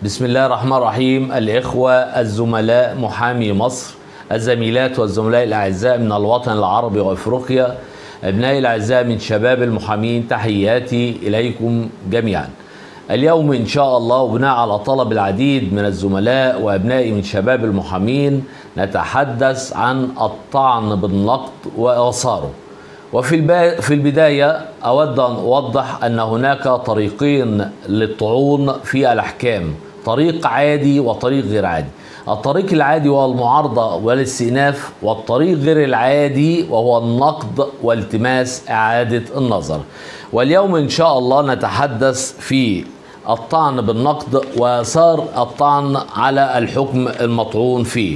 بسم الله الرحمن الرحيم الإخوة الزملاء محامي مصر الزميلات والزملاء الأعزاء من الوطن العربي وأفريقيا أبنائي الأعزاء من شباب المحامين تحياتي إليكم جميعا اليوم إن شاء الله وبناء على طلب العديد من الزملاء وأبنائي من شباب المحامين نتحدث عن الطعن بالنقد وآثاره وفي البا... في البداية أود أن أوضح أن هناك طريقين للطعون في الأحكام طريق عادي وطريق غير عادي الطريق العادي هو المعارضة والاستئناف والطريق غير العادي وهو النقد والتماس إعادة النظر واليوم إن شاء الله نتحدث في الطعن بالنقد وآثار الطعن على الحكم المطعون فيه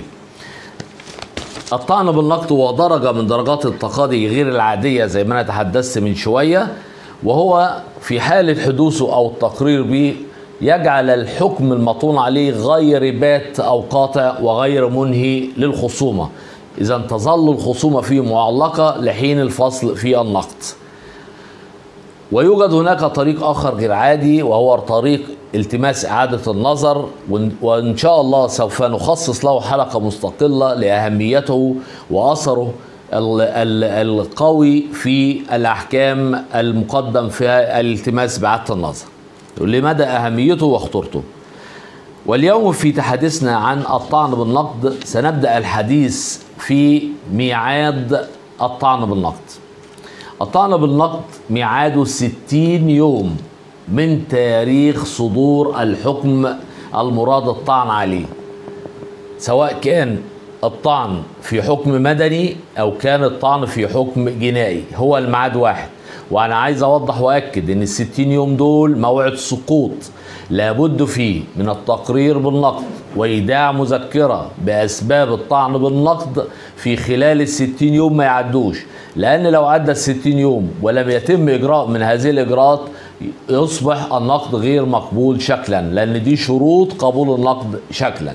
الطعن بالنقد هو درجة من درجات التقاضي غير العادية زي ما أنا تحدثت من شوية وهو في حالة حدوثه أو التقرير به يجعل الحكم المطعون عليه غير بات أو قاطع وغير منهي للخصومة إذا تظل الخصومة فيه معلقة لحين الفصل في النقد ويوجد هناك طريق آخر غير عادي وهو طريق التماس إعادة النظر وإن شاء الله سوف نخصص له حلقة مستقلة لأهميته وأثره القوي في الأحكام المقدم فيها الالتماس بإعادة النظر لمدى أهميته وخطورته واليوم في تحديثنا عن الطعن بالنقد سنبدأ الحديث في ميعاد الطعن بالنقد الطعن بالنقد ميعاده 60 يوم من تاريخ صدور الحكم المراد الطعن عليه سواء كان الطعن في حكم مدني او كان الطعن في حكم جنائي هو الميعاد واحد وانا عايز اوضح واكد ان الستين يوم دول موعد سقوط لابد فيه من التقرير بالنقد وايداع مذكره باسباب الطعن بالنقد في خلال الستين يوم ما يعدوش لان لو عدى الستين يوم ولم يتم اجراء من هذه الاجراءات يصبح النقد غير مقبول شكلا لان دي شروط قبول النقد شكلا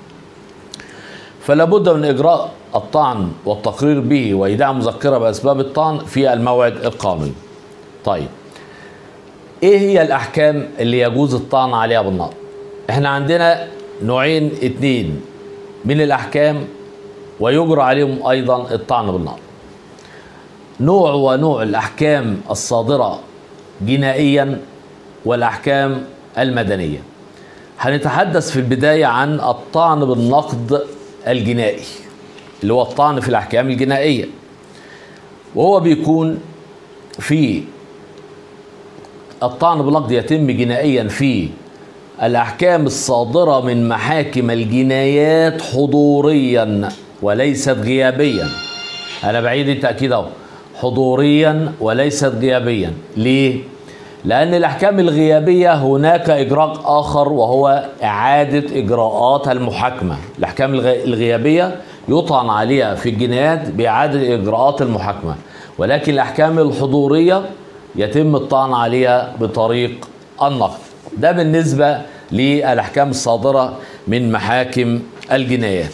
فلا بد من اجراء الطعن والتقرير به وايداع مذكره باسباب الطعن في الموعد القانوني طيب ايه هي الاحكام اللي يجوز الطعن عليها بالنقد احنا عندنا نوعين اتنين من الاحكام ويجرى عليهم ايضا الطعن بالنقد نوع ونوع الاحكام الصادره جنائيا والاحكام المدنيه هنتحدث في البدايه عن الطعن بالنقد الجنائي اللي هو الطعن في الاحكام الجنائيه وهو بيكون في الطعن بالنقد يتم جنائيا في الاحكام الصادره من محاكم الجنايات حضوريا وليست غيابيا انا بعيد التاكيد اهو حضوريا وليست غيابيا ليه لان الاحكام الغيابيه هناك اجراء اخر وهو اعاده اجراءات المحاكمه الاحكام الغيابيه يطعن عليها في الجنايات باعاده اجراءات المحاكمه ولكن الاحكام الحضوريه يتم الطعن عليها بطريق النقد ده بالنسبه للاحكام الصادره من محاكم الجنايات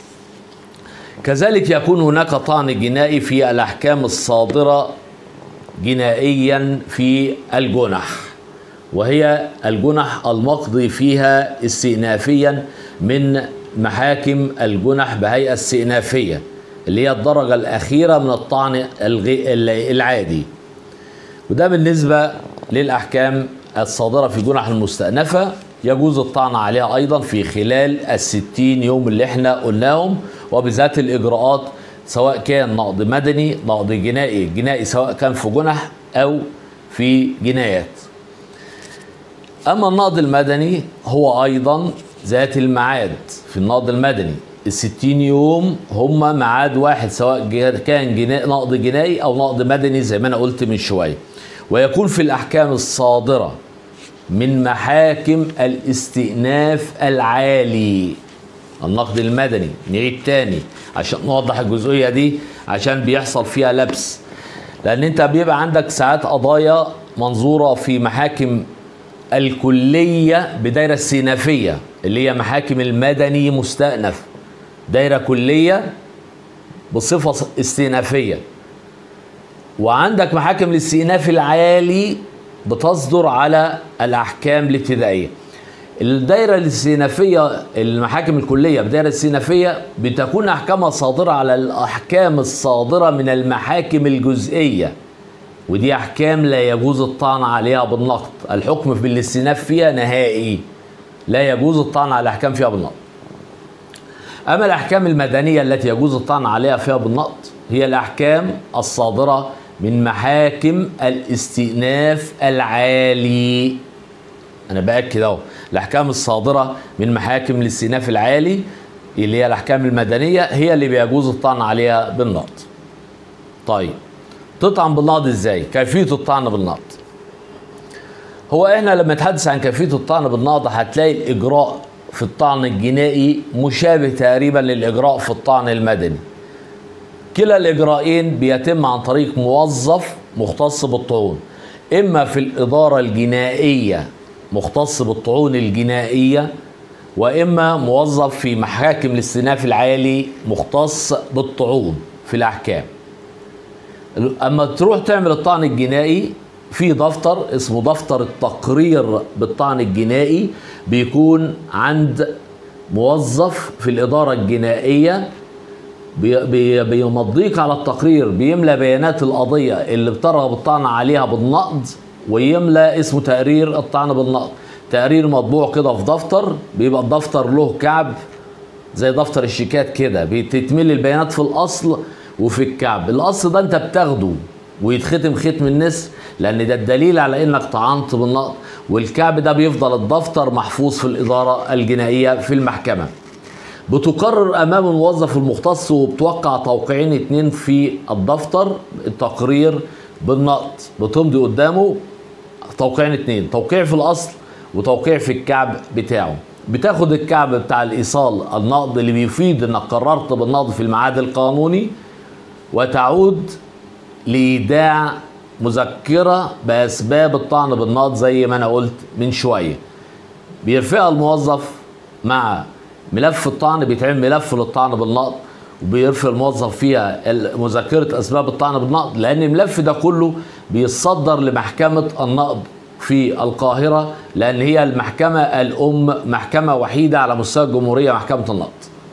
كذلك يكون هناك طعن جنائي في الاحكام الصادره جنائيا في الجنح وهي الجنح المقضي فيها استئنافيا من محاكم الجنح بهيئه استئنافيه اللي هي الدرجه الاخيره من الطعن العادي وده بالنسبه للاحكام الصادره في جنح المستأنفه يجوز الطعن عليها ايضا في خلال الستين يوم اللي احنا قلناهم وبذات الاجراءات سواء كان نقض مدني نقض جنائي جنائي سواء كان في جنح او في جنايات اما النقض المدني هو ايضا ذات الميعاد في النقض المدني الستين يوم هم ميعاد واحد سواء كان جناء نقض جنائي او نقض مدني زي ما انا قلت من شويه ويكون في الاحكام الصادره من محاكم الاستئناف العالي النقد المدني نعيد تاني عشان نوضح الجزئيه دي عشان بيحصل فيها لبس لان انت بيبقى عندك ساعات قضايا منظوره في محاكم الكليه بدايره استئنافيه اللي هي محاكم المدني مستأنف دايره كليه بصفه استئنافيه وعندك محاكم الاستئناف العالي بتصدر على الاحكام الابتدائيه الدائرة الاستئنافية المحاكم الكلية بالدائرة الاستئنافية بتكون أحكامها صادرة على الأحكام الصادرة من المحاكم الجزئية ودي أحكام لا يجوز الطعن عليها بالنقد الحكم بالاستئناف فيها نهائي لا يجوز الطعن على الأحكام فيها بالنقد أما الأحكام المدنية التي يجوز الطعن عليها فيها بالنقد هي الأحكام الصادرة من محاكم الاستئناف العالي أنا بأكد أهو الأحكام الصادرة من محاكم الاستئناف العالي اللي هي الأحكام المدنية هي اللي بيجوز الطعن عليها بالنقد طيب تطعن بالنقد ازاي كيفية الطعن بالنقد هو احنا لما نتحدث عن كيفية الطعن بالنقد هتلاقي الإجراء في الطعن الجنائي مشابه تقريبا للإجراء في الطعن المدني كلا الإجراءين بيتم عن طريق موظف مختص بالطعون إما في الإدارة الجنائية مختص بالطعون الجنائية وإما موظف في محاكم الاستئناف العالي مختص بالطعون في الأحكام أما تروح تعمل الطعن الجنائي في دفتر اسمه دفتر التقرير بالطعن الجنائي بيكون عند موظف في الإدارة الجنائية بي بي بيمضيك على التقرير بيملى بيانات القضية اللي بترغب الطعن عليها بالنقد ويملى اسمه تقرير الطعن بالنقد تقرير مطبوع كده في دفتر بيبقى الدفتر له كعب زي دفتر الشيكات كده بتتمل البيانات في الأصل وفي الكعب الأصل ده أنت بتاخده ويتختم ختم النسر لأن ده الدليل على إنك طعنت بالنقد والكعب ده بيفضل الدفتر محفوظ في الإدارة الجنائية في المحكمة بتقرر امام الموظف المختص وبتوقع توقيعين اتنين في الدفتر التقرير بالنقد بتمضي قدامه توقيعين اتنين توقيع في الاصل وتوقيع في الكعب بتاعه بتاخد الكعب بتاع الايصال النقد اللي بيفيد انك قررت بالنقد في الميعاد القانوني وتعود لايداع مذكره باسباب الطعن بالنقد زي ما انا قلت من شويه بيرفعها الموظف مع ملف الطعن بيتعمل ملف للطعن بالنقد وبيرفع الموظف فيها مذكره اسباب الطعن بالنقد لان الملف ده كله بيتصدر لمحكمه النقد في القاهره لان هي المحكمه الام محكمه وحيده على مستوى الجمهوريه محكمه النقد.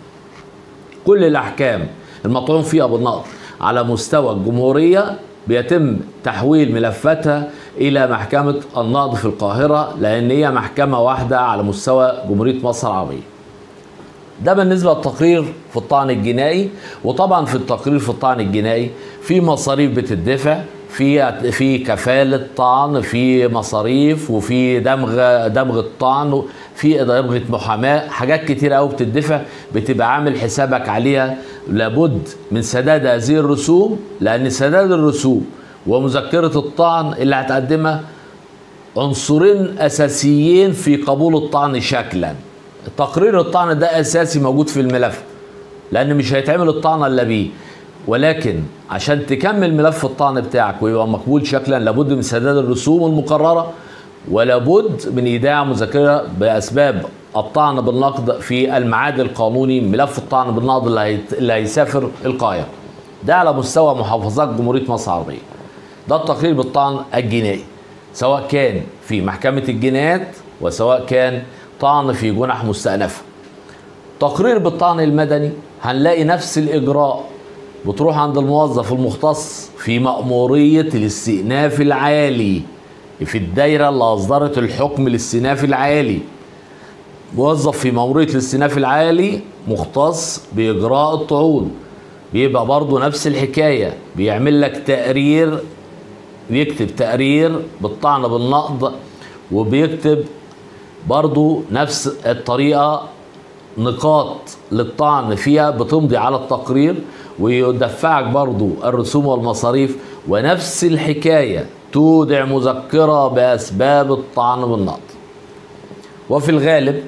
كل الاحكام المطعون فيها بالنقد على مستوى الجمهوريه بيتم تحويل ملفاتها الى محكمه النقد في القاهره لان هي محكمه واحده على مستوى جمهوريه مصر العربيه. ده بالنسبه للتقرير في الطعن الجنائي وطبعا في التقرير في الطعن الجنائي في مصاريف بتدفع في في كفاله طعن في مصاريف وفي دمغ دمغ الطعن في دمغه محاماه حاجات كتير قوي بتدفع بتبقى عامل حسابك عليها لابد من سداد هذه الرسوم لان سداد الرسوم ومذكره الطعن اللي هتقدمها عنصرين اساسيين في قبول الطعن شكلا تقرير الطعن ده اساسي موجود في الملف لان مش هيتعمل الطعن الا بيه ولكن عشان تكمل ملف الطعن بتاعك ويبقى مقبول شكلا لابد من سداد الرسوم المقرره ولابد من ايداع مذكره باسباب الطعن بالنقد في الميعاد القانوني ملف الطعن بالنقد اللي, هيت... اللي هيسافر القاهره ده على مستوى محافظات جمهوريه مصر العربيه ده التقرير بالطعن الجنائي سواء كان في محكمه الجنايات وسواء كان طعن في جنح مستأنفة تقرير بالطعن المدني هنلاقي نفس الإجراء بتروح عند الموظف المختص في مأمورية الاستئناف العالي في الدايرة اللي أصدرت الحكم الاستئناف العالي موظف في مأمورية الاستئناف العالي مختص بإجراء الطعون بيبقى برضه نفس الحكاية بيعمل لك تقرير بيكتب تقرير بالطعن بالنقض وبيكتب برضو نفس الطريقة نقاط للطعن فيها بتمضي على التقرير ويدفعك برضو الرسوم والمصاريف ونفس الحكاية تودع مذكرة بأسباب الطعن بالنقد وفي الغالب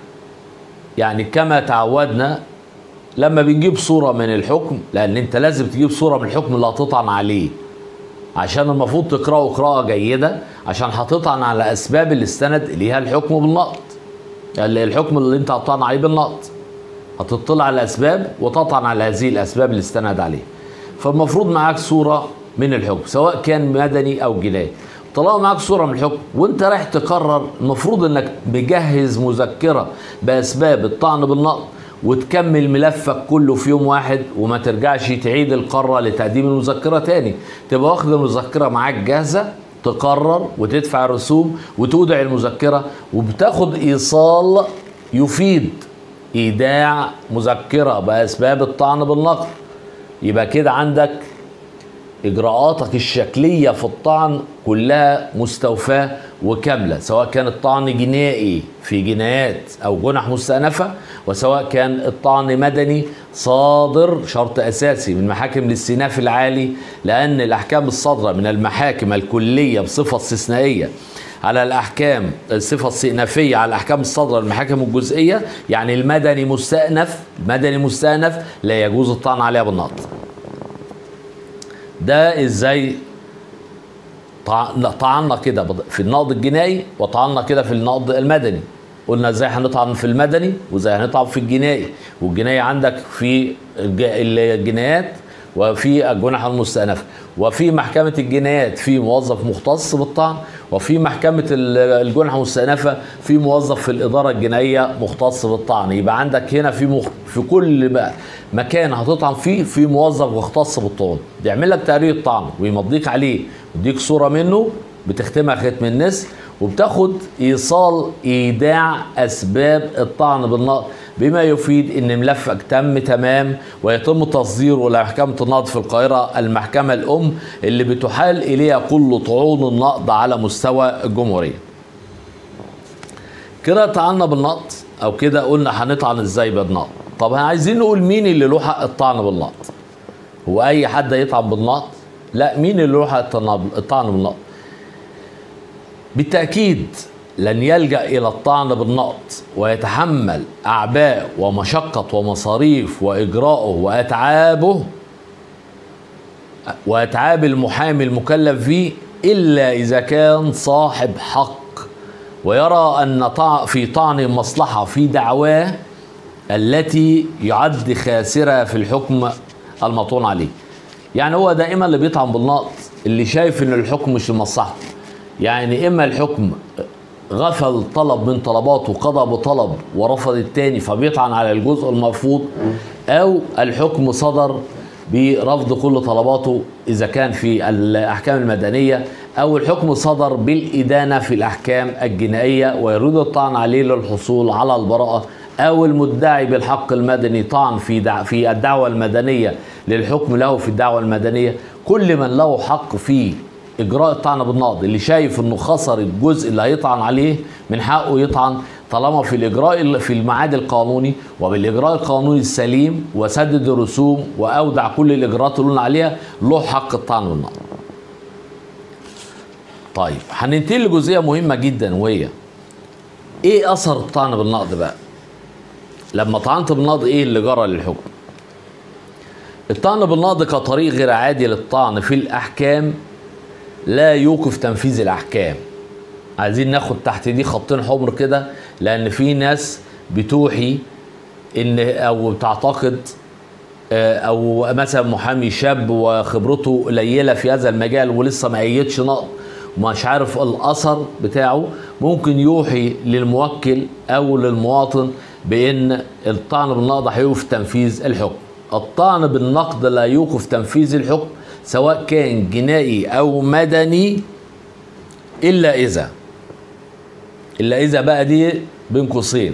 يعني كما تعودنا لما بنجيب صورة من الحكم لأن أنت لازم تجيب صورة من الحكم اللي هتطعن عليه عشان المفروض تقرأه قراءة جيدة عشان هتطعن على أسباب اللي استند إليها الحكم بالنقد الحكم اللي أنت هتطعن عليه بالنقد هتطلع على الأسباب وتطعن على هذه الأسباب اللي استند عليها فالمفروض معاك صورة من الحكم سواء كان مدني أو جنائي طالما معاك صوره من الحكم وانت رايح تقرر المفروض انك مجهز مذكره باسباب الطعن بالنقض وتكمل ملفك كله في يوم واحد وما ترجعش تعيد القاره لتقديم المذكره تاني تبقى واخد المذكره معاك جاهزه تقرر وتدفع الرسوم وتودع المذكره وبتاخد ايصال يفيد ايداع مذكره باسباب الطعن بالنقد يبقى كده عندك اجراءاتك الشكليه في الطعن كلها مستوفاه وكامله سواء كان الطعن جنائي في جنايات او جنح مستأنفه وسواء كان الطعن مدني صادر شرط اساسي من محاكم الاستئناف العالي لان الاحكام الصادره من المحاكم الكليه بصفه استثنائيه على الاحكام الصفه الاستئنافيه على الاحكام الصادره المحاكم الجزئيه يعني المدني مستأنف المدني مستأنف لا يجوز الطعن عليها بالنقض ده ازاي طعنا كده في النقض الجنائي وطعنا كده في النقض المدني قلنا ازاي هنطعن في المدني وازاي هنطعن في الجنائي والجنائي عندك في الجنايات وفي الجنح المستأنفة وفي محكمة الجنايات في موظف مختص بالطعن وفي محكمة الجنح المستأنفة في موظف في الإدارة الجنائية مختص بالطعن يبقى عندك هنا في مخ... في كل مكان هتطعن فيه في موظف مختص بالطعن بيعمل لك تقرير طعن ويمضيك عليه ويديك صورة منه بتختمها ختم النسر وبتاخد ايصال ايداع اسباب الطعن بالنقض بما يفيد ان ملفك تم تمام ويتم تصديره لمحكمه النقض في القاهره المحكمه الام اللي بتحال اليها كل طعون النقض على مستوى الجمهوريه. كده طعنا بالنقض او كده قلنا هنطعن ازاي بالنقض. طب عايزين نقول مين اللي له حق الطعن بالنقض؟ هو اي حد يطعن بالنقض؟ لا مين اللي له حق الطعن بالنقض؟ بالتأكيد لن يلجأ إلى الطعن بالنقد ويتحمل أعباء ومشقة ومصاريف وإجراءه وأتعابه وأتعاب المحامي المكلف فيه إلا إذا كان صاحب حق ويرى أن في طعن مصلحة في دعواه التي يعد خاسرة في الحكم المطعون عليه يعني هو دائما اللي بيطعن بالنقد اللي شايف ان الحكم مش لمصلحته يعني اما الحكم غفل طلب من طلباته قضى بطلب ورفض التاني فبيطعن على الجزء المرفوض او الحكم صدر برفض كل طلباته اذا كان في الاحكام المدنيه او الحكم صدر بالادانه في الاحكام الجنائيه ويريد الطعن عليه للحصول على البراءه او المدعي بالحق المدني طعن في دع في الدعوه المدنيه للحكم له في الدعوه المدنيه كل من له حق في اجراء الطعن بالنقض اللي شايف انه خسر الجزء اللي هيطعن عليه من حقه يطعن طالما في الاجراء في الميعاد القانوني وبالاجراء القانوني السليم وسدد الرسوم واودع كل الاجراءات اللي قلنا عليها له حق الطعن بالنقض. طيب هننتقل لجزئيه مهمه جدا وهي ايه اثر الطعن بالنقض بقى؟ لما طعنت بالنقض ايه اللي جرى للحكم؟ الطعن بالنقض كطريق غير عادي للطعن في الاحكام لا يوقف تنفيذ الاحكام عايزين ناخد تحت دي خطين حمر كده لان في ناس بتوحي ان او بتعتقد او مثلا محامي شاب وخبرته قليله في هذا المجال ولسه ما ايدش نقض ومش عارف الاثر بتاعه ممكن يوحي للموكل او للمواطن بان الطعن بالنقض هيوقف تنفيذ الحكم الطعن بالنقد لا يوقف تنفيذ الحكم سواء كان جنائي او مدني الا اذا الا اذا بقى دي بين قوسين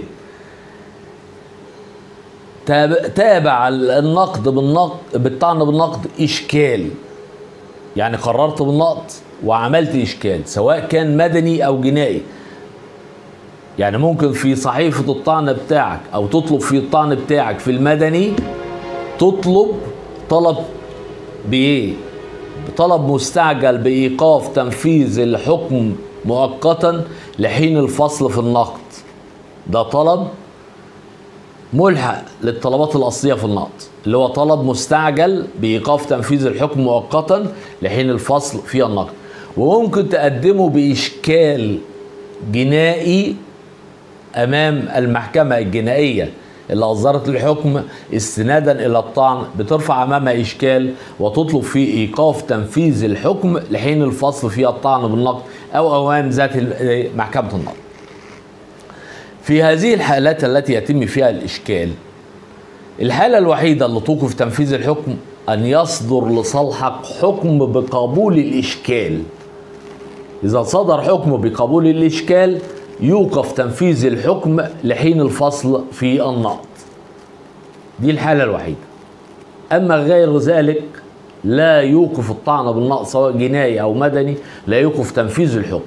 تابع النقد بالنقد بالطعن بالنقد اشكال يعني قررت بالنقد وعملت اشكال سواء كان مدني او جنائي يعني ممكن في صحيفة الطعن بتاعك او تطلب في الطعن بتاعك في المدني تطلب طلب بايه بطلب مستعجل بايقاف تنفيذ الحكم مؤقتا لحين الفصل في النقد ده طلب ملحق للطلبات الاصليه في النقد اللي هو طلب مستعجل بايقاف تنفيذ الحكم مؤقتا لحين الفصل في النقد وممكن تقدمه باشكال جنائي امام المحكمه الجنائيه اللي أصدرت الحكم استنادا إلى الطعن بترفع أمامها إشكال وتطلب في إيقاف تنفيذ الحكم لحين الفصل في الطعن بالنقد أو أوان ذات محكمة النقد في هذه الحالات التي يتم فيها الإشكال الحالة الوحيدة اللي توقف تنفيذ الحكم أن يصدر لصالحك حكم بقبول الإشكال إذا صدر حكم بقبول الإشكال يوقف تنفيذ الحكم لحين الفصل في النقد دي الحالة الوحيدة أما غير ذلك لا يوقف الطعن بالنقد سواء جنائي أو مدني لا يوقف تنفيذ الحكم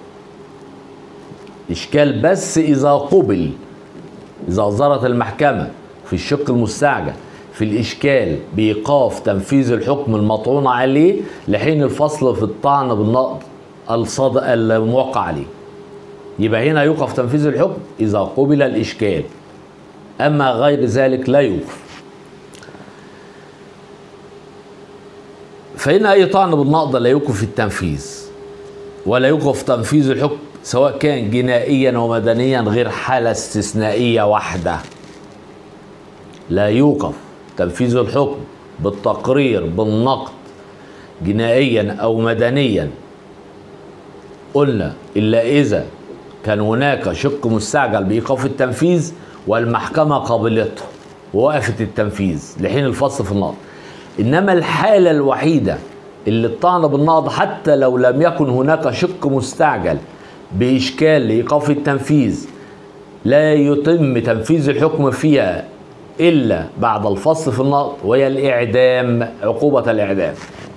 إشكال بس إذا قبل إذا أصدرت المحكمة في الشق المستعجل في الإشكال بإيقاف تنفيذ الحكم المطعون عليه لحين الفصل في الطعن بالنقد الصد... الموقع عليه يبقى هنا يوقف تنفيذ الحكم إذا قبل الإشكال أما غير ذلك لا يوقف فإن أي طعن بالنقد لا يوقف التنفيذ ولا يوقف تنفيذ الحكم سواء كان جنائيا ومدنيا غير حالة استثنائية واحدة لا يوقف تنفيذ الحكم بالتقرير بالنقد جنائيا أو مدنيا قلنا إلا إذا كان هناك شق مستعجل بإيقاف التنفيذ والمحكمة قبلته ووقفت التنفيذ لحين الفصل في النقد إنما الحالة الوحيدة اللي الطعن بالنقد حتى لو لم يكن هناك شق مستعجل بإشكال لإيقاف التنفيذ لا يتم تنفيذ الحكم فيها إلا بعد الفصل في النقد وهي الإعدام عقوبة الإعدام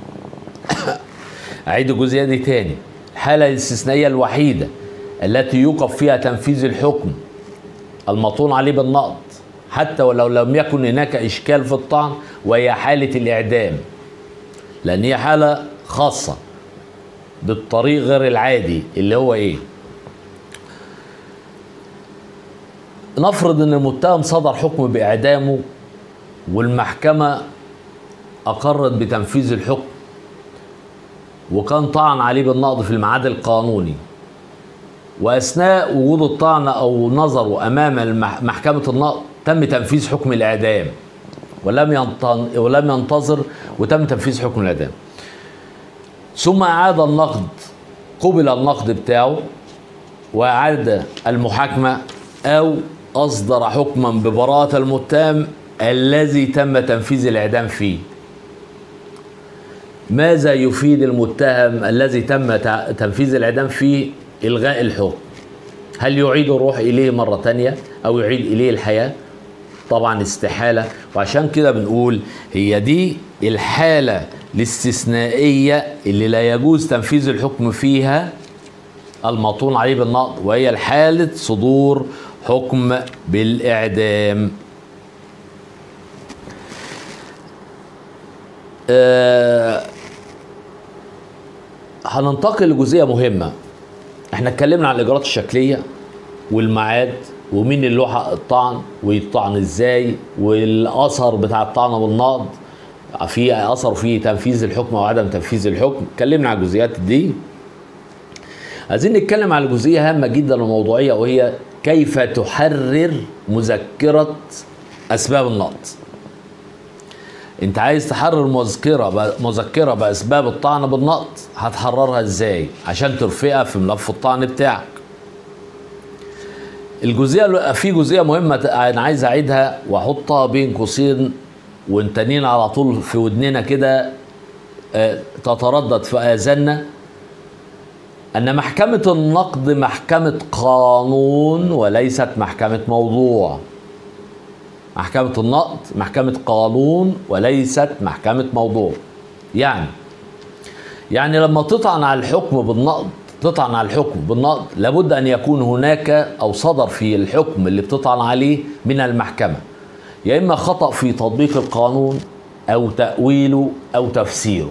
أعيد الجزئية دي تاني الحالة الاستثنائية الوحيدة التي يوقف فيها تنفيذ الحكم المطعون عليه بالنقد حتى ولو لم يكن هناك إشكال في الطعن وهي حالة الإعدام لأن هي حالة خاصة بالطريق غير العادي اللي هو إيه نفرض ان المتهم صدر حكم باعدامه والمحكمه اقرت بتنفيذ الحكم وكان طعن عليه بالنقض في الميعاد القانوني واثناء وجود الطعن او نظره امام محكمه النقض تم تنفيذ حكم الاعدام ولم ولم ينتظر وتم تنفيذ حكم الاعدام ثم اعاد النقد قبل النقد بتاعه واعاد المحاكمه او أصدر حكما ببراءة المتهم الذي تم تنفيذ الإعدام فيه ماذا يفيد المتهم الذي تم تنفيذ الإعدام فيه إلغاء الحكم هل يعيد الروح إليه مرة تانية أو يعيد إليه الحياة طبعا استحالة وعشان كده بنقول هي دي الحالة الاستثنائية اللي لا يجوز تنفيذ الحكم فيها المطعون عليه بالنقض وهي الحالة صدور حكم بالإعدام أه هننتقل لجزئية مهمة احنا اتكلمنا عن الإجراءات الشكلية والميعاد ومين اللي له حق الطعن ويطعن ازاي والاثر بتاع الطعن بالنقض في اثر في تنفيذ الحكم او عدم تنفيذ الحكم اتكلمنا عن الجزئيات دي عايزين نتكلم على جزئيه هامه جدا وموضوعيه وهي كيف تحرر مذكرة أسباب النقد أنت عايز تحرر مذكرة مذكرة بأسباب الطعن بالنقد هتحررها إزاي عشان ترفقها في ملف الطعن بتاعك الجزئية في جزئية مهمة أنا عايز أعيدها وأحطها بين قوسين وانتنين على طول في ودننا كده تتردد في آذاننا أن محكمة النقد محكمة قانون وليست محكمة موضوع. محكمة النقد محكمة قانون وليست محكمة موضوع. يعني يعني لما تطعن على الحكم بالنقد تطعن على الحكم بالنقد لابد أن يكون هناك أو صدر في الحكم اللي بتطعن عليه من المحكمة يا إما خطأ في تطبيق القانون أو تأويله أو تفسيره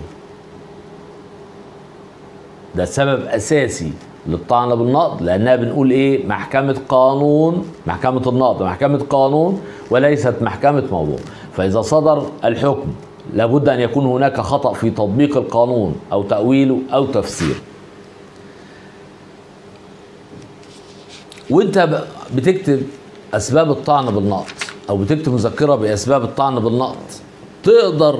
ده سبب اساسي للطعن بالنقد لانها بنقول ايه محكمه قانون محكمه النقد محكمه قانون وليست محكمه موضوع فاذا صدر الحكم لابد ان يكون هناك خطا في تطبيق القانون او تاويله او تفسيره وانت بتكتب اسباب الطعن بالنقد او بتكتب مذكره باسباب الطعن بالنقط تقدر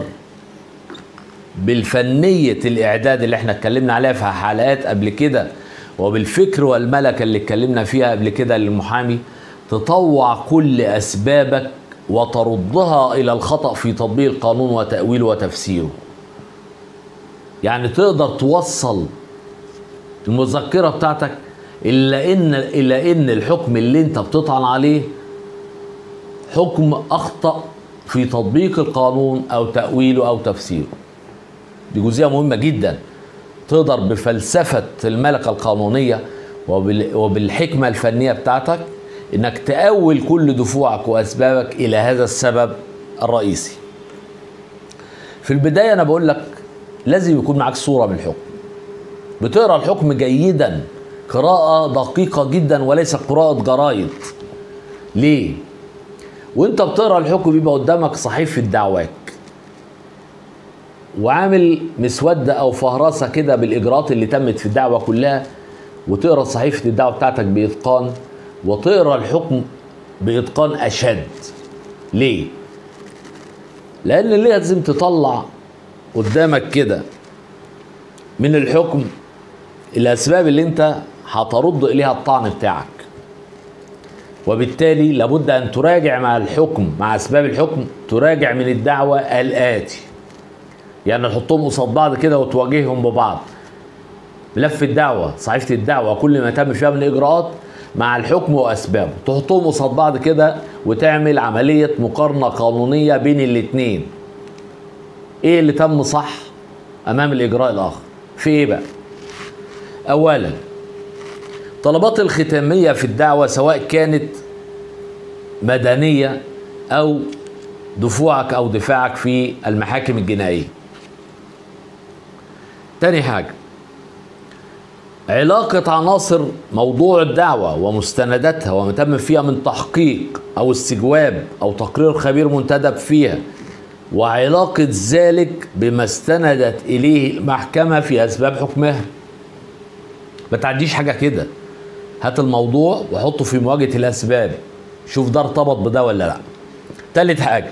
بالفنيه الاعداد اللي احنا اتكلمنا عليها في حلقات قبل كده وبالفكر والملكه اللي اتكلمنا فيها قبل كده للمحامي تطوع كل اسبابك وتردها الى الخطا في تطبيق القانون وتاويله وتفسيره يعني تقدر توصل المذكره بتاعتك الا ان الى ان الحكم اللي انت بتطعن عليه حكم اخطا في تطبيق القانون او تاويله او تفسيره دي جزئيه مهمه جدا تقدر بفلسفه الملكه القانونيه وبالحكمه الفنيه بتاعتك انك تأول كل دفوعك واسبابك الى هذا السبب الرئيسي في البدايه انا بقول لك لازم يكون معاك صوره من الحكم بتقرا الحكم جيدا قراءه دقيقه جدا وليس قراءه جرايد ليه وانت بتقرا الحكم بيبقى قدامك صحيفه دعواك وعامل مسوده او فهرسه كده بالاجراءات اللي تمت في الدعوه كلها وتقرا صحيفه الدعوه بتاعتك باتقان وتقرا الحكم باتقان اشد ليه لان لازم تطلع قدامك كده من الحكم الاسباب اللي انت هترد اليها الطعن بتاعك وبالتالي لابد ان تراجع مع الحكم مع اسباب الحكم تراجع من الدعوه الاتي يعني نحطهم قصاد بعض كده وتواجههم ببعض ملف الدعوه صحيفه الدعوه كل ما تم فيها من اجراءات مع الحكم واسبابه تحطهم قصاد بعض كده وتعمل عمليه مقارنه قانونيه بين الاثنين ايه اللي تم صح امام الاجراء الاخر في ايه بقى اولا طلبات الختاميه في الدعوه سواء كانت مدنيه او دفوعك او دفاعك في المحاكم الجنائيه تاني حاجه علاقة عناصر موضوع الدعوة ومستنداتها وما تم فيها من تحقيق أو استجواب أو تقرير خبير منتدب فيها وعلاقة ذلك بما استندت إليه المحكمة في أسباب حكمها ما تعديش حاجة كده هات الموضوع وحطه في مواجهة الأسباب شوف ده ارتبط بده ولا لا تالت حاجة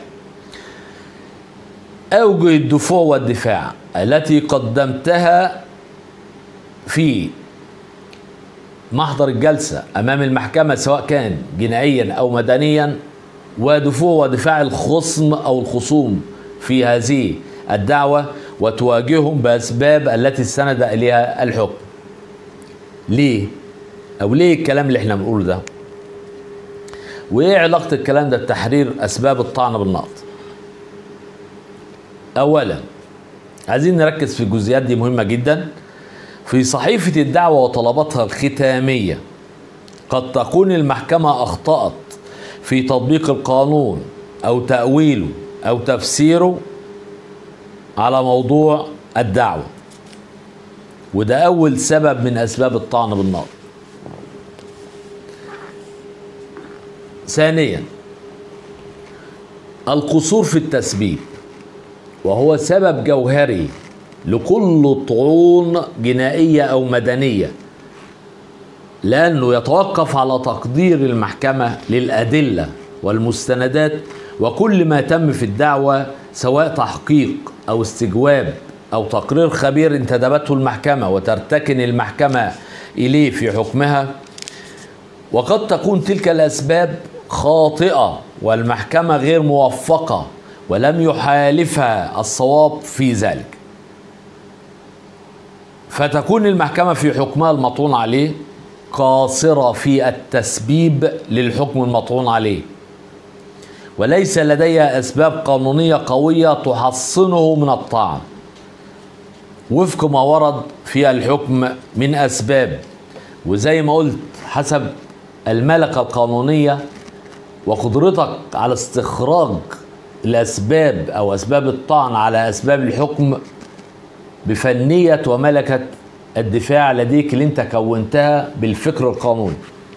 أوجه الدفوع والدفاع التي قدمتها في محضر الجلسة أمام المحكمة سواء كان جنائيا أو مدنيا ودفوع ودفاع الخصم أو الخصوم في هذه الدعوة وتواجههم بأسباب التي استند إليها الحكم ليه؟ أو ليه الكلام اللي احنا بنقوله ده؟ وإيه علاقة الكلام ده بتحرير أسباب الطعن بالنقد؟ أولا عايزين نركز في الجزئيات دي مهمة جدا في صحيفة الدعوة وطلباتها الختامية قد تكون المحكمة أخطأت في تطبيق القانون أو تأويله أو تفسيره على موضوع الدعوة وده أول سبب من أسباب الطعن بالنار ثانيا القصور في التسبيب وهو سبب جوهري لكل طعون جنائية أو مدنية لأنه يتوقف على تقدير المحكمة للأدلة والمستندات وكل ما تم في الدعوة سواء تحقيق أو استجواب أو تقرير خبير انتدبته المحكمة وترتكن المحكمة إليه في حكمها وقد تكون تلك الأسباب خاطئة والمحكمة غير موفقة ولم يحالفها الصواب في ذلك فتكون المحكمة في حكمها المطعون عليه قاصرة في التسبيب للحكم المطعون عليه وليس لديها أسباب قانونية قوية تحصنه من الطعن وفق ما ورد في الحكم من أسباب وزي ما قلت حسب الملكة القانونية وقدرتك على استخراج الأسباب أو أسباب الطعن على أسباب الحكم بفنية وملكة الدفاع لديك اللي انت كونتها بالفكر القانوني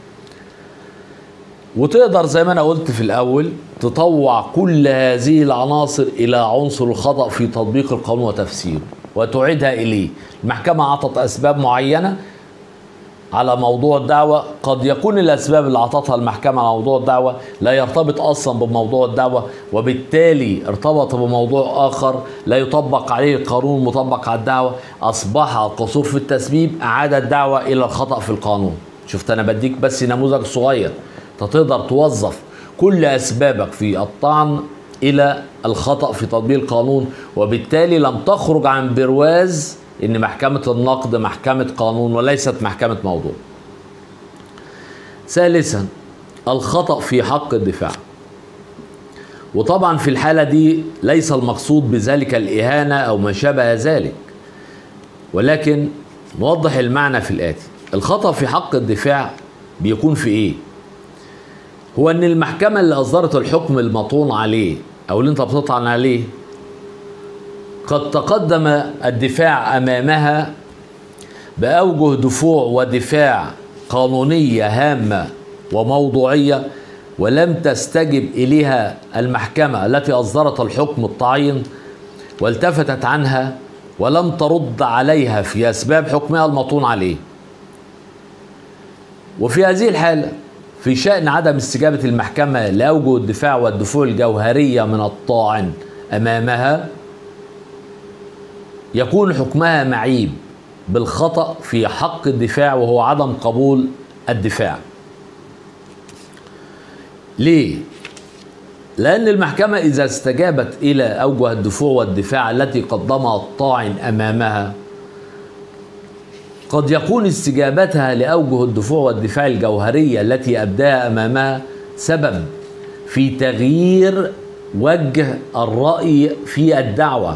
وتقدر زي ما انا قلت في الاول تطوع كل هذه العناصر الى عنصر الخطا في تطبيق القانون وتفسيره وتعيدها اليه المحكمه اعطت اسباب معينه على موضوع الدعوة قد يكون الأسباب اللي أعطتها المحكمة على موضوع الدعوة لا يرتبط أصلا بموضوع الدعوة وبالتالي ارتبط بموضوع آخر لا يطبق عليه القانون المطبق على الدعوة أصبح القصور في التسبيب أعاد الدعوة إلى الخطأ في القانون شفت أنا بديك بس نموذج صغير أنت تقدر توظف كل أسبابك في الطعن إلى الخطأ في تطبيق القانون وبالتالي لم تخرج عن برواز ان محكمة النقد محكمة قانون وليست محكمة موضوع. ثالثا الخطأ في حق الدفاع. وطبعا في الحالة دي ليس المقصود بذلك الإهانة أو ما شابه ذلك. ولكن نوضح المعنى في الآتي. الخطأ في حق الدفاع بيكون في إيه؟ هو إن المحكمة اللي أصدرت الحكم المطعون عليه أو اللي أنت بتطعن عليه قد تقدم الدفاع امامها باوجه دفوع ودفاع قانونيه هامه وموضوعيه ولم تستجب اليها المحكمه التي اصدرت الحكم الطعين والتفتت عنها ولم ترد عليها في اسباب حكمها المطون عليه. وفي هذه الحاله في شان عدم استجابه المحكمه لاوجه الدفاع والدفوع الجوهريه من الطاعن امامها يكون حكمها معيب بالخطأ في حق الدفاع وهو عدم قبول الدفاع ليه؟ لأن المحكمة إذا استجابت إلى أوجه الدفوع والدفاع التي قدمها الطاعن أمامها قد يكون استجابتها لأوجه الدفوع والدفاع الجوهرية التي أبداها أمامها سبب في تغيير وجه الرأي في الدعوة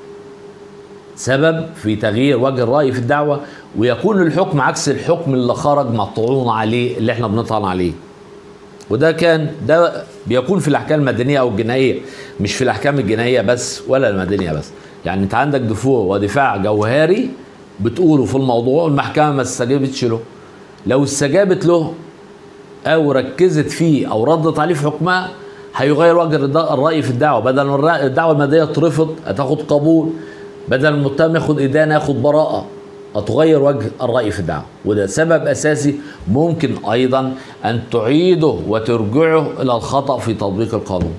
سبب في تغيير وجه الرأي في الدعوة ويكون الحكم عكس الحكم اللي خرج مطعون عليه اللي احنا بنطعن عليه وده كان ده بيكون في الاحكام المدنيه او الجنائيه مش في الاحكام الجنائيه بس ولا المدنيه بس يعني انت عندك دفوع ودفاع جوهري بتقوله في الموضوع المحكمه ما استجابتش له لو استجابت له او ركزت فيه او ردت عليه في حكمها هيغير وجه الراي في الدعوه بدل ما الدعوه المدنيه ترفض هتاخد قبول بدل المتهم ياخد ادانه ياخد براءه هتغير وجه الراي في الدعوه وده سبب اساسي ممكن ايضا ان تعيده وترجعه الى الخطا في تطبيق القانون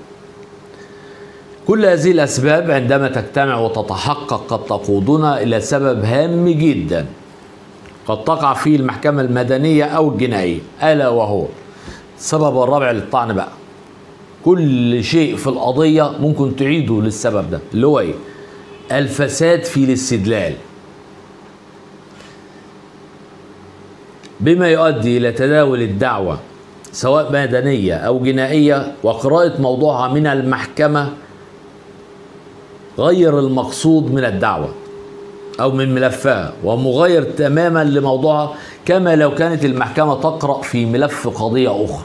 كل هذه الاسباب عندما تجتمع وتتحقق قد تقودنا الى سبب هام جدا قد تقع فيه المحكمه المدنيه او الجنائيه الا وهو السبب الرابع للطعن بقى كل شيء في القضيه ممكن تعيده للسبب ده اللي هو ايه الفساد في الاستدلال بما يؤدي الى تداول الدعوه سواء مدنيه او جنائيه وقراءه موضوعها من المحكمه غير المقصود من الدعوه او من ملفها ومغير تماما لموضوعها كما لو كانت المحكمه تقرا في ملف قضيه اخرى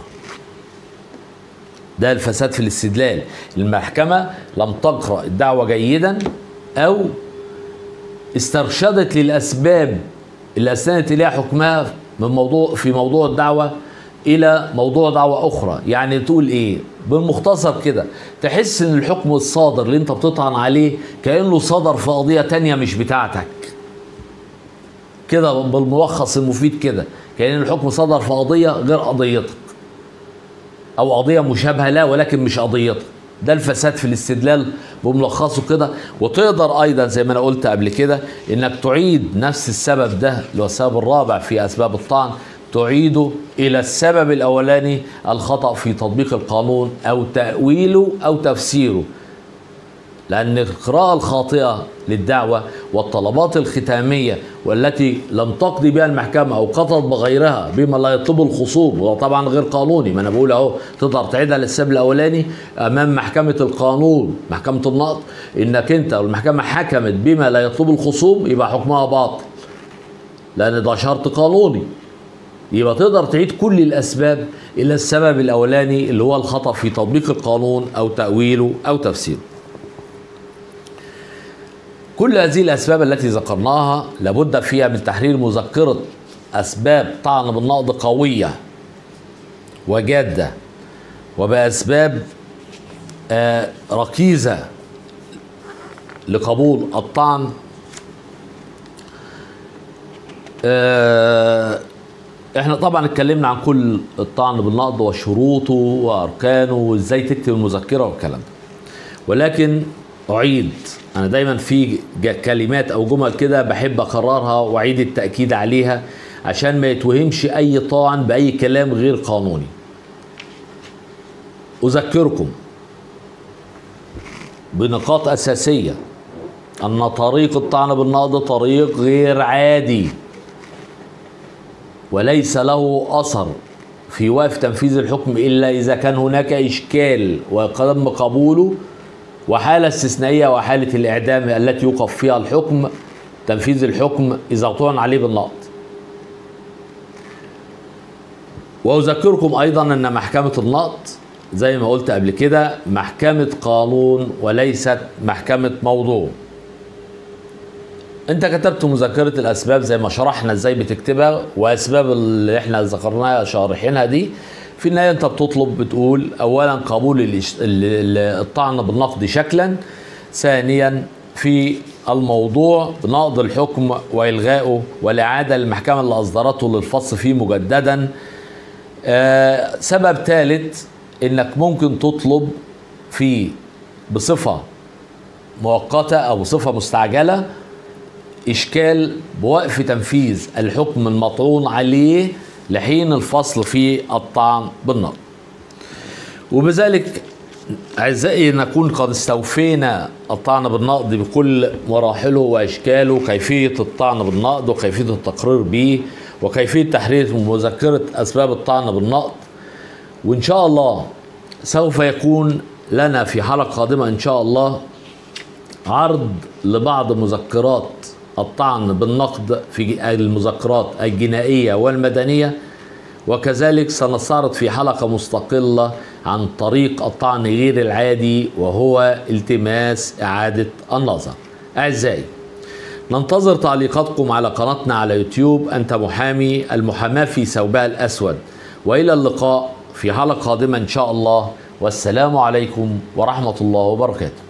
ده الفساد في الاستدلال المحكمه لم تقرا الدعوه جيدا او استرشدت للاسباب اللي اسندت اليها حكمها من موضوع في موضوع الدعوه الى موضوع دعوه اخرى يعني تقول ايه بالمختصر كده تحس ان الحكم الصادر اللي انت بتطعن عليه كانه صدر في قضيه تانية مش بتاعتك كده بالملخص المفيد كده كان الحكم صدر في قضيه غير قضيتك او قضيه مشابهه لا ولكن مش قضيتك ده الفساد في الاستدلال بملخصه كده وتقدر ايضا زي ما انا قلت قبل كده انك تعيد نفس السبب ده اللي هو السبب الرابع في اسباب الطعن تعيده الى السبب الاولاني الخطا في تطبيق القانون او تاويله او تفسيره لأن القراءة الخاطئة للدعوة والطلبات الختامية والتي لم تقضي بها المحكمة أو قضت بغيرها بما لا يطلبه الخصوم وهو طبعا غير قانوني ما أنا بقول أهو تقدر تعيدها للسبب الأولاني أمام محكمة القانون محكمة النقض إنك أنت والمحكمة حكمت بما لا يطلبه الخصوم يبقى حكمها باطل لأن ده شرط قانوني يبقى تقدر تعيد كل الأسباب إلى السبب الأولاني اللي هو الخطأ في تطبيق القانون أو تأويله أو تفسيره كل هذه الأسباب التي ذكرناها لابد فيها من تحرير مذكرة أسباب طعن بالنقض قوية وجادة وبأسباب آه ركيزة لقبول الطعن آه، احنا طبعا اتكلمنا عن كل الطعن بالنقد وشروطه واركانه وازاي تكتب المذكره والكلام ده ولكن اعيد انا دايما في ج- كلمات او جمل كده بحب اكررها واعيد التاكيد عليها عشان ما يتوهمش اي طاعن باي كلام غير قانوني اذكركم بنقاط اساسيه ان طريق الطعن بالنقد طريق غير عادي وليس له اثر في وقف تنفيذ الحكم الا اذا كان هناك اشكال وقدم قبوله وحاله استثنائيه وحاله الاعدام التي يوقف فيها الحكم تنفيذ الحكم اذا طعن عليه بالنقد. واذكركم ايضا ان محكمه النقد زي ما قلت قبل كده محكمه قانون وليست محكمه موضوع. انت كتبت مذكرة الاسباب زي ما شرحنا ازاي بتكتبها واسباب اللي احنا ذكرناها شارحينها دي في النهاية انت بتطلب بتقول اولا قبول الاش- ال- ال- الطعن بالنقد شكلا ثانيا في الموضوع بنقض الحكم والغائه والاعادة للمحكمة اللي اصدرته للفصل فيه مجددا آه سبب ثالث انك ممكن تطلب في بصفة مؤقتة او صفة مستعجلة إشكال بوقف تنفيذ الحكم المطعون عليه لحين الفصل في الطعن بالنقد وبذلك أعزائي نكون قد استوفينا الطعن بالنقد بكل مراحله وأشكاله كيفية الطعن بالنقد وكيفية التقرير به وكيفية تحرير مذكرة أسباب الطعن بالنقد وإن شاء الله سوف يكون لنا في حلقة قادمة إن شاء الله عرض لبعض مذكرات الطعن بالنقد في المذكرات الجنائية والمدنية وكذلك سنستعرض في حلقة مستقلة عن طريق الطعن غير العادي وهو التماس إعادة النظر أعزائي ننتظر تعليقاتكم على قناتنا على يوتيوب أنت محامي المحاماة في ثوبها الأسود وإلى اللقاء في حلقة قادمة إن شاء الله والسلام عليكم ورحمة الله وبركاته